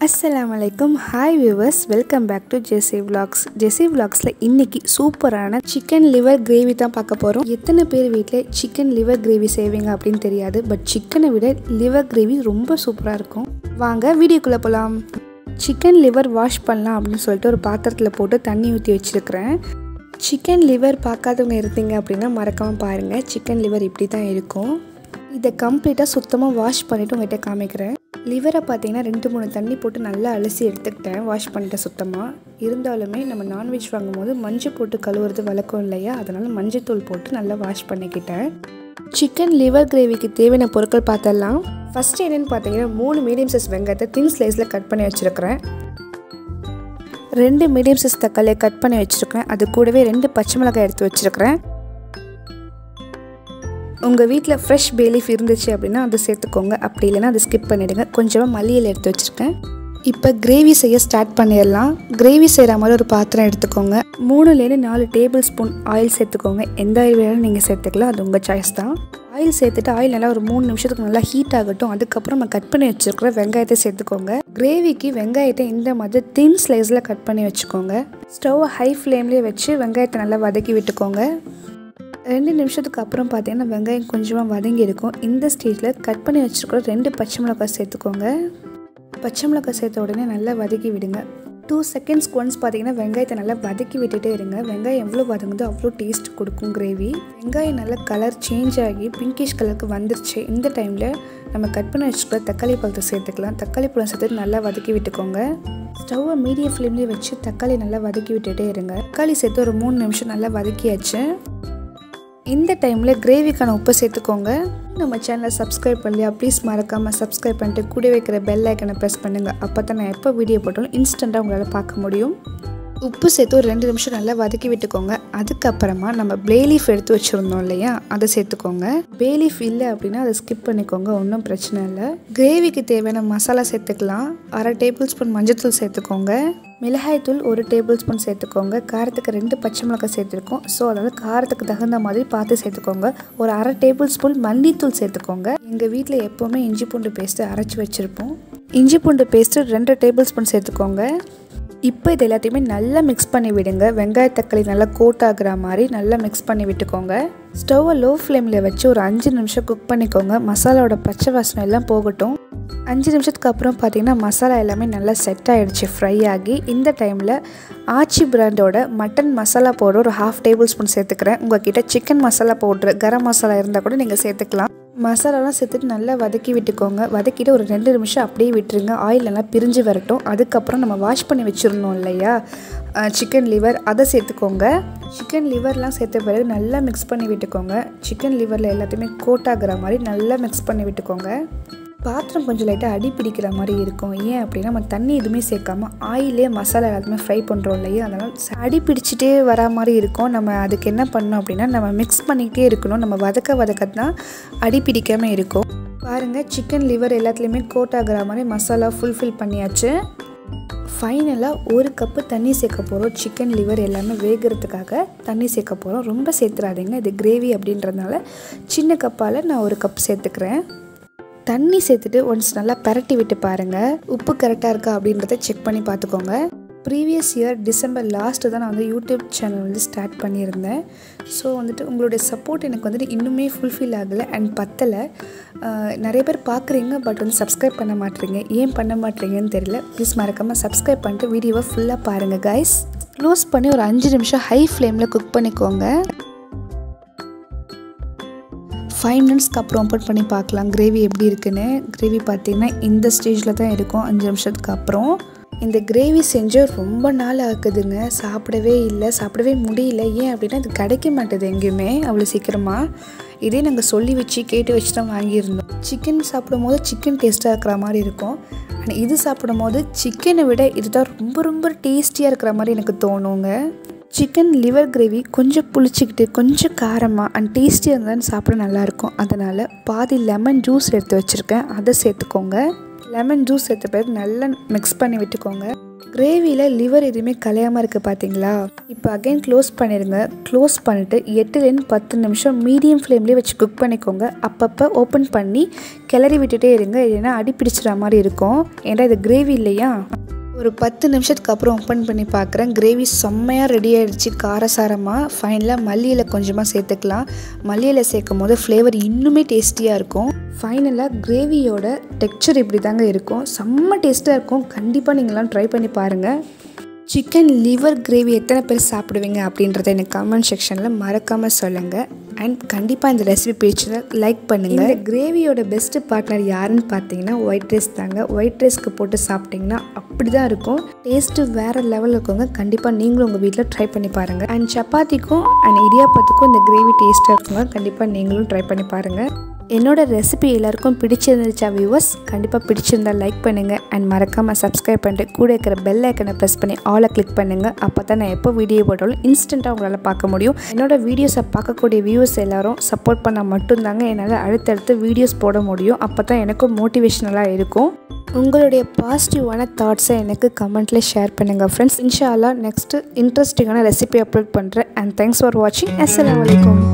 அஸ்ஸலாமு அலைக்கும் hi viewers welcome back to Jesi vlogs Jesi vlogsல இன்னைக்கு சூப்பரான சிக்கன் லிவர் கிரேவி தான் பார்க்க போகிறோம் எத்தனை பேர் வீட்டில் சிக்கன் லிவர் கிரேவி செய்வீங்க அப்படின்னு தெரியாது பட் சிக்கனை விட லிவர் கிரேவி ரொம்ப சூப்பராக இருக்கும் வாங்க வீடியோக்குள்ளே போகலாம் சிக்கன் லிவர் வாஷ் பண்ணலாம் அப்படின்னு சொல்லிட்டு ஒரு பாத்திரத்தில் போட்டு தண்ணி ஊற்றி வச்சுருக்கிறேன் சிக்கன் லிவர் பார்க்காதவங்க இருந்தீங்க அப்படின்னா மறக்காமல் பாருங்கள் சிக்கன் லிவர் இப்படி தான் இருக்கும் இதை கம்ப்ளீட்டாக சுத்தமாக வாஷ் பண்ணிவிட்டு உங்கள்கிட்ட காமிக்கிறேன் லிவரை பார்த்தீங்கன்னா ரெண்டு மூணு தண்ணி போட்டு நல்லா அலசி எடுத்துக்கிட்டேன் வாஷ் பண்ணிட்டேன் சுத்தமாக இருந்தாலுமே நம்ம நான்வெஜ் வாங்கும்போது மஞ்சள் போட்டு கழுவுறது வழக்கம் இல்லையா அதனால் மஞ்சத்தூள் போட்டு நல்லா வாஷ் பண்ணிக்கிட்டேன் சிக்கன் லிவர் கிரேவிக்கு தேவையான பொருட்கள் பார்த்தலாம் ஃபஸ்ட்டு என்னென்னு பார்த்தீங்கன்னா மூணு மீடியம் சைஸ் வெங்காயத்தை தின் ஸ்லைஸில் கட் பண்ணி வச்சுருக்கிறேன் ரெண்டு மீடியம் சைஸ் தக்காளியை கட் பண்ணி வச்சுருக்கேன் அது கூடவே ரெண்டு பச்சை மிளகாய் எடுத்து வச்சுருக்கிறேன் உங்கள் வீட்டில் ஃப்ரெஷ் பேலீஃப் இருந்துச்சு அப்படின்னா அதை சேர்த்துக்கோங்க அப்படி இல்லைன்னா அதை ஸ்கிப் பண்ணிவிடுங்க கொஞ்சமாக மல்லியில் எடுத்து வச்சுருக்கேன் இப்போ கிரேவி செய்ய ஸ்டார்ட் பண்ணிடலாம் கிரேவி செய்கிற மாதிரி ஒரு பாத்திரம் எடுத்துக்கோங்க மூணுலேருந்து நாலு டேபிள் ஸ்பூன் ஆயில் சேர்த்துக்கோங்க எந்த ஆயில் வேணாலும் நீங்கள் சேர்த்துக்கலாம் அது உங்கள் சாய்ஸ் தான் ஆயில் சேர்த்துட்டு ஆயில் நல்லா ஒரு மூணு நிமிஷத்துக்கு நல்லா ஹீட் ஆகட்டும் அதுக்கப்புறம் நம்ம கட் பண்ணி வச்சுருக்கிற வெங்காயத்தை சேர்த்துக்கோங்க கிரேவிக்கு வெங்காயத்தை இந்த மாதிரி தின் ஸ்லைஸில் கட் பண்ணி வச்சுக்கோங்க ஸ்டவ்வை ஹை ஃப்ளேம்லேயே வச்சு வெங்காயத்தை நல்லா வதக்கி விட்டுக்கோங்க ரெண்டு நிமிஷத்துக்கு அப்புறம் பார்த்தீங்கன்னா வெங்காயம் கொஞ்சமாக வதங்கி இருக்கும் இந்த ஸ்டேஜில் கட் பண்ணி வச்சுருக்கிற ரெண்டு பச்சை மிளகாய் சேர்த்துக்கோங்க பச்சை மிளகாய் சேர்த்த உடனே நல்லா வதக்கி விடுங்க டூ செகண்ட்ஸ்க்கு ஒன்ஸ் பார்த்தீங்கன்னா வெங்காயத்தை நல்லா வதக்கி விட்டுட்டே இருங்க வெங்காயம் எவ்வளோ வதங்குதோ அவ்வளோ டேஸ்ட் கொடுக்கும் கிரேவி வெங்காயம் நல்லா கலர் சேஞ்ச் ஆகி பிங்கிஷ் கலருக்கு வந்துருச்சு இந்த டைமில் நம்ம கட் பண்ணி வச்சுக்கிற தக்காளி பழத்தை சேர்த்துக்கலாம் தக்காளி பழம் சேர்த்துட்டு நல்லா வதக்கி விட்டுக்கோங்க ஸ்டவ்வை மீடியம் ஃப்ளேம்லேயே வச்சு தக்காளி நல்லா வதக்கி விட்டுட்டே இருங்க தக்காளி சேர்த்து ஒரு மூணு நிமிஷம் நல்லா வதக்கியாச்சு இந்த டைமில் கிரேவிக்கான உப்பு சேர்த்துக்கோங்க நம்ம சேனலை சப்ஸ்கிரைப் பண்ணலையா ப்ளீஸ் மறக்காமல் சப்ஸ்கிரைப் பண்ணிட்டு கூட வைக்கிற பெல் ஐக்கனை ப்ரெஸ் பண்ணுங்கள் அப்போ தான் நான் எப்போ வீடியோ போட்டாலும் இன்ஸ்டண்ட்டாக உங்களால் பார்க்க முடியும் உப்பு சேர்த்து ஒரு ரெண்டு நிமிஷம் நல்லா வதக்கி விட்டுக்கோங்க அதுக்கப்புறமா நம்ம பேலீஃப் எடுத்து வச்சுருந்தோம் இல்லையா அதை சேர்த்துக்கோங்க பேலீஃப் இல்லை அப்படின்னா அதை ஸ்கிப் பண்ணிக்கோங்க ஒன்றும் பிரச்சனை இல்லை கிரேவிக்கு தேவையான மசாலா சேர்த்துக்கலாம் அரை டேபிள் ஸ்பூன் மஞ்சத்தூள் சேர்த்துக்கோங்க மிளகாய்த்தூள் ஒரு டேபிள் ஸ்பூன் சேர்த்துக்கோங்க காரத்துக்கு ரெண்டு பச்சை மிளகாய் சேர்த்துருக்கோம் ஸோ அதாவது காரத்துக்கு தகுந்த மாதிரி பார்த்து சேர்த்துக்கோங்க ஒரு அரை டேபிள் ஸ்பூன் மல்லித்தூள் சேர்த்துக்கோங்க எங்கள் வீட்டில் எப்போவுமே இஞ்சி பூண்டு பேஸ்ட்டு அரைச்சி வச்சுருப்போம் இஞ்சி பூண்டு பேஸ்ட்டு ரெண்டு டேபிள் ஸ்பூன் சேர்த்துக்கோங்க இப்போ இது எல்லாத்தையுமே நல்லா மிக்ஸ் பண்ணி விடுங்க வெங்காய தக்காளி நல்லா கோட் ஆகுற மாதிரி நல்லா மிக்ஸ் பண்ணி விட்டுக்கோங்க ஸ்டவ்வை லோ ஃப்ளேமில் வச்சு ஒரு அஞ்சு நிமிஷம் குக் பண்ணிக்கோங்க மசாலாவோட பச்சை வாசனை எல்லாம் போகட்டும் அஞ்சு நிமிஷத்துக்கு அப்புறம் பார்த்தீங்கன்னா மசாலா எல்லாமே நல்லா செட் ஆகிடுச்சு ஃப்ரை ஆகி இந்த டைமில் ஆச்சி பிராண்டோட மட்டன் மசாலா பவுடர் ஒரு ஹாஃப் டேபிள் ஸ்பூன் சேர்த்துக்கிறேன் உங்ககிட்ட சிக்கன் மசாலா பவுட்ரு கரம் மசாலா இருந்தால் கூட நீங்கள் சேர்த்துக்கலாம் மசாலாலாம் சேர்த்துட்டு நல்லா வதக்கி விட்டுக்கோங்க வதக்கிட்டு ஒரு ரெண்டு நிமிஷம் அப்படியே விட்டுருங்க ஆயில் நல்லா பிரிஞ்சு வரட்டும் அதுக்கப்புறம் நம்ம வாஷ் பண்ணி வச்சுருந்தோம் இல்லையா சிக்கன் லிவர் அதை சேர்த்துக்கோங்க சிக்கன் லிவர்லாம் சேர்த்த பிறகு நல்லா மிக்ஸ் பண்ணி விட்டுக்கோங்க சிக்கன் லிவரில் எல்லாத்தையுமே கோட் ஆகுற மாதிரி நல்லா மிக்ஸ் பண்ணி விட்டுக்கோங்க பாத்திரம் கொஞ்சம் லைட்டாக அடி பிடிக்கிற மாதிரி இருக்கும் ஏன் அப்படின்னா நம்ம தண்ணி எதுவுமே சேர்க்காம ஆயிலே மசாலா எல்லாத்தையுமே ஃப்ரை பண்ணுறோம் இல்லையா அதனால் அடி பிடிச்சிட்டே வரா மாதிரி இருக்கும் நம்ம அதுக்கு என்ன பண்ணோம் அப்படின்னா நம்ம மிக்ஸ் பண்ணிக்கிட்டே இருக்கணும் நம்ம வதக்க வதக்க தான் அடி பிடிக்காமல் இருக்கும் பாருங்கள் சிக்கன் லிவர் எல்லாத்துலேயுமே கோட் ஆகிற மாதிரி மசாலா ஃபுல்ஃபில் பண்ணியாச்சு ஃபைனலாக ஒரு கப்பு தண்ணி சேர்க்க போகிறோம் சிக்கன் லிவர் எல்லாமே வேகிறதுக்காக தண்ணி சேர்க்க போகிறோம் ரொம்ப சேர்த்துறாதீங்க இது கிரேவி அப்படின்றதுனால சின்ன கப்பால் நான் ஒரு கப் சேர்த்துக்கிறேன் தண்ணி சேர்த்துட்டு ஒன்ஸ் நல்லா பரட்டி விட்டு பாருங்கள் உப்பு கரெக்டாக இருக்கா அப்படின்றத செக் பண்ணி பார்த்துக்கோங்க ப்ரீவியஸ் இயர் டிசம்பர் லாஸ்ட்டு தான் நான் வந்து யூடியூப் சேனல் வந்து ஸ்டார்ட் பண்ணியிருந்தேன் ஸோ வந்துட்டு உங்களுடைய சப்போர்ட் எனக்கு வந்துட்டு இன்னுமே ஃபுல்ஃபில் ஆகலை அண்ட் பத்தலை நிறைய பேர் பார்க்குறீங்க பட் வந்து சப்ஸ்கிரைப் பண்ண மாட்டேறீங்க ஏன் பண்ண மாட்டேறீங்கன்னு தெரியல ப்ளீஸ் மறக்காமல் சப்ஸ்கிரைப் பண்ணிட்டு வீடியோவை ஃபுல்லாக பாருங்கள் கைஸ் க்ளோஸ் பண்ணி ஒரு அஞ்சு நிமிஷம் ஹை ஃப்ளேமில் குக் பண்ணிக்கோங்க ஃபைவ் மினிட்ஸ்க்கு அப்புறம் ஓப்பன் பண்ணி பார்க்கலாம் கிரேவி எப்படி இருக்குன்னு கிரேவி பார்த்தீங்கன்னா இந்த ஸ்டேஜில் தான் இருக்கும் அஞ்சு நிமிஷத்துக்கு அப்புறம் இந்த கிரேவி செஞ்சு ரொம்ப நாள் ஆகுதுங்க சாப்பிடவே இல்லை சாப்பிடவே முடியல ஏன் அப்படின்னா இது கிடைக்க மாட்டேது எங்கேயுமே அவ்வளோ சீக்கிரமாக இதே நாங்கள் சொல்லி வச்சு கேட்டு வச்சு தான் வாங்கியிருந்தோம் சிக்கன் சாப்பிடும் போது சிக்கன் டேஸ்ட்டாக இருக்கிற மாதிரி இருக்கும் ஆனால் இது சாப்பிடும் போது சிக்கனை விட இதுதான் ரொம்ப ரொம்ப டேஸ்டியாக இருக்கிற மாதிரி எனக்கு தோணுங்க சிக்கன் லிவர் கிரேவி கொஞ்சம் புளிச்சிக்கிட்டு கொஞ்சம் காரமாக அண்ட் டேஸ்டியாக இருந்தாலும் சாப்பிட நல்லாயிருக்கும் அதனால் பாதி லெமன் ஜூஸ் எடுத்து வச்சுருக்கேன் அதை சேர்த்துக்கோங்க லெமன் ஜூஸ் சேர்த்த பிறகு நல்லா மிக்ஸ் பண்ணி விட்டுக்கோங்க கிரேவியில் லிவர் எதுவுமே கலையாமல் இருக்குது பார்த்தீங்களா இப்போ இப்போ அகைன் க்ளோஸ் பண்ணிடுங்க க்ளோஸ் பண்ணிவிட்டு எட்டுலேருந்து பத்து நிமிஷம் மீடியம் ஃப்ளேம்லேயே வச்சு குக் பண்ணிக்கோங்க அப்பப்போ ஓப்பன் பண்ணி கிளறி விட்டுட்டே இருங்க இல்லைன்னா அடி பிடிச்சிற மாதிரி இருக்கும் ஏன்னா இது கிரேவி இல்லையா ஒரு பத்து நிமிஷத்துக்கு அப்புறம் ஓப்பன் பண்ணி பார்க்குறேன் கிரேவி செம்மையாக ரெடி ஆகிடுச்சு காரசாரமாக ஃபைனலாக மல்லியில் கொஞ்சமாக சேர்த்துக்கலாம் மல்லியில் சேர்க்கும் போது ஃப்ளேவர் இன்னுமே டேஸ்டியாக இருக்கும் ஃபைனலாக கிரேவியோட டெக்ஸ்சர் இப்படி தாங்க இருக்கும் செம்ம டேஸ்ட்டாக இருக்கும் கண்டிப்பாக நீங்களாம் ட்ரை பண்ணி பாருங்கள் சிக்கன் லிவர் கிரேவி எத்தனை பேர் சாப்பிடுவீங்க அப்படின்றத எனக்கு கமெண்ட் செக்ஷனில் மறக்காமல் சொல்லுங்கள் அண்ட் கண்டிப்பாக இந்த ரெசிபி பிடிச்சதை லைக் பண்ணுங்கள் இந்த கிரேவியோட பெஸ்ட்டு பார்ட்னர் யாருன்னு பார்த்தீங்கன்னா ஒயிட் ரைஸ் தாங்க ஒயிட் ரைஸ்க்கு போட்டு சாப்பிட்டிங்கன்னா அப்படி தான் இருக்கும் டேஸ்ட்டு வேறு லெவலில் இருக்குங்க கண்டிப்பாக நீங்களும் உங்கள் வீட்டில் ட்ரை பண்ணி பாருங்கள் அண்ட் சப்பாத்திக்கும் அண்ட் இடியாப்பத்துக்கும் இந்த கிரேவி டேஸ்ட்டாக இருக்குங்க கண்டிப்பாக நீங்களும் ட்ரை பண்ணி பாருங்கள் என்னோட ரெசிபி எல்லாருக்கும் பிடிச்சிருந்துச்சா வியூவர்ஸ் கண்டிப்பாக பிடிச்சிருந்தா லைக் பண்ணுங்கள் அண்ட் மறக்காமல் சப்ஸ்கிரைப் பண்ணிட்டு கூட இருக்கிற பெல் ஐக்கனை ப்ரெஸ் பண்ணி ஆலை கிளிக் பண்ணுங்கள் அப்போ தான் நான் எப்போ வீடியோ போட்டாலும் இன்ஸ்டண்ட்டாக உங்களால் பார்க்க முடியும் என்னோட வீடியோஸை பார்க்கக்கூடிய வியூவர்ஸ் எல்லாரும் சப்போர்ட் பண்ணால் மட்டும்தாங்க என்னால் அடுத்தடுத்து வீடியோஸ் போட முடியும் அப்போ தான் எனக்கும் மோட்டிவேஷ்னலாக இருக்கும் உங்களுடைய பாசிட்டிவான தாட்ஸை எனக்கு கமெண்ட்டில் ஷேர் பண்ணுங்கள் ஃப்ரெண்ட்ஸ் இன்ஷா அல்லா நெக்ஸ்ட்டு இன்ட்ரெஸ்டிங்கான ரெசிபி அப்லோட் பண்ணுறேன் அண்ட் தேங்க்ஸ் ஃபார் வாட்சிங் அஸ்ஸலாமு அலைக்கும்